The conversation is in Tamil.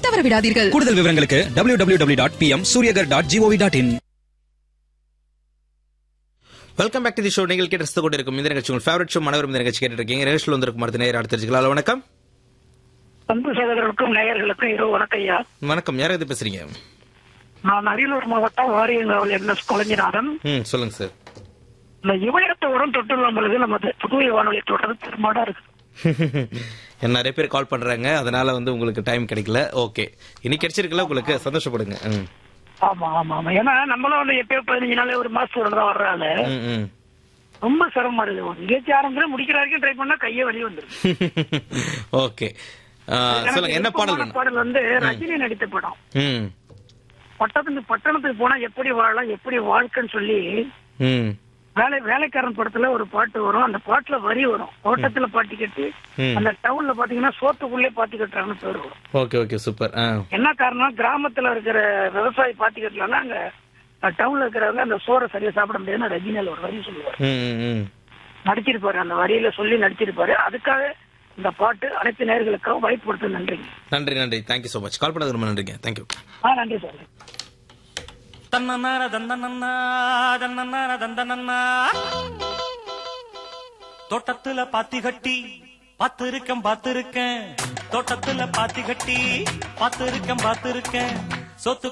தவறவிடாதீர்கள் கூடுதல் விவரங்களுக்கு W W W dot P M Suryaghar dot GOV dot in welcome back to the show நீங்கள் கேட்டு ரசித்துக் கொண்டிருக்கும் இந்த நிகழ்ச்சி உங்கள் ஃபேவரட் ஷோ மனவரும் இந்த நிகழ்ச்சி கேட்டு இருக்கீங்க நிகழ்ச்சியில் வந்திருக்கும் அடுத்த நேரம் அடுத்து தெரிஞ்சுக்கலாம் ஹலோ, வணக்கம் அன்பு சகோதரருக்கும் நேயர்களுக்கும் இரவு வணக்கம் ஐயா வணக்கம் யார் எது பேசுறீங்க நான் அரியலூர் மாவட்டம் வாரியங்காவல் என் எஸ் கொலைஞநாதன் ம் சொல்லுங்க சார் இந்த இமயத்தை உரம் தொட்டுள்ள பொழுது நம்ம புதுவை வானொலி தொடர்ந்து பெருமாடா இருக்கு என்ன நிறைய பேர் கால் பண்றாங்க அதனால வந்து உங்களுக்கு டைம் கிடைக்கல ஓகே இன்னைக்கு கிடைச்சிருக்குல்ல உங்களுக்கு சந்தோஷப்படுங்க ம் ஆமா ஆமா ஆமா ஏன்னா நம்மளும் வந்து எப்பயோ பதினஞ்சு நாளே ஒரு மாசத்தோட தான் வர்றாங்க ம், ம் ரொம்ப சிரமமா இருக்கு ஒரு நிகழ்ச்சி ஆரம்பிச்சு முடிக்கிற வரைக்கும் ட்ரை பண்ணா கையே வலி வந்துருக்கு ஓகே ஆ, சொல்லுங்க என்ன பாடல் வேணும் பாடல் வந்து ரஜினி நடித்த படம் ம் பட்டத்துக்கு பட்டணத்துக்கு போனா எப்படி வாழலாம் எப்படி வாழ்க்கைன்னு சொல்லி ம் வேலை வேலைக்காரன் படத்துல ஒரு பாட்டு வரும் அந்த பாட்டுல வரி வரும் தோட்டத்துல பாட்டி கட்டி ம். அந்த டவுன்ல பாத்தீங்கன்னா சோத்துக்குள்ளே பாத்தி கட்டுறாங்கன்னு பேர் வரும் ஓகே ஓகே சூப்பர் ஆ என்ன காரணம் கிராமத்துல இருக்கிற விவசாயி பாத்தி கட்டலன்னா அங்க டவுன்ல இருக்கிறவங்க அந்த சோறை சரியா சாப்பிட முடியாதுன்னு ரஜினியால ஒரு வரி சொல்லுவார் ம் ம், ம் நடிச்சிருப்பாரு அந்த வரியில சொல்லி நடிச்சிருப்பாரு அதுக்காக இந்த பாட்டு அனைத்து நேர்களுக்கும் வாய்ப்பு கொடுத்து நன்றிங்க நன்றி நன்றி தேங்க்யூ ஸோ மச் கால் பண்ணது ரொம்ப நன்றிங்க தேங்க்யூ ஆ நன்றி சார் தன்னன்னார தந்தனன்னா தன்னன்னார தந்தனன்னா தோட்டத்துல பாத்தி கட்டி பாத்திருக்கேன் பாத்திருக்கேன் தோட்டத்துல பாத்தி கட்டி பாத்திருக்கேன் பாத்திருக்கேன் சொத்து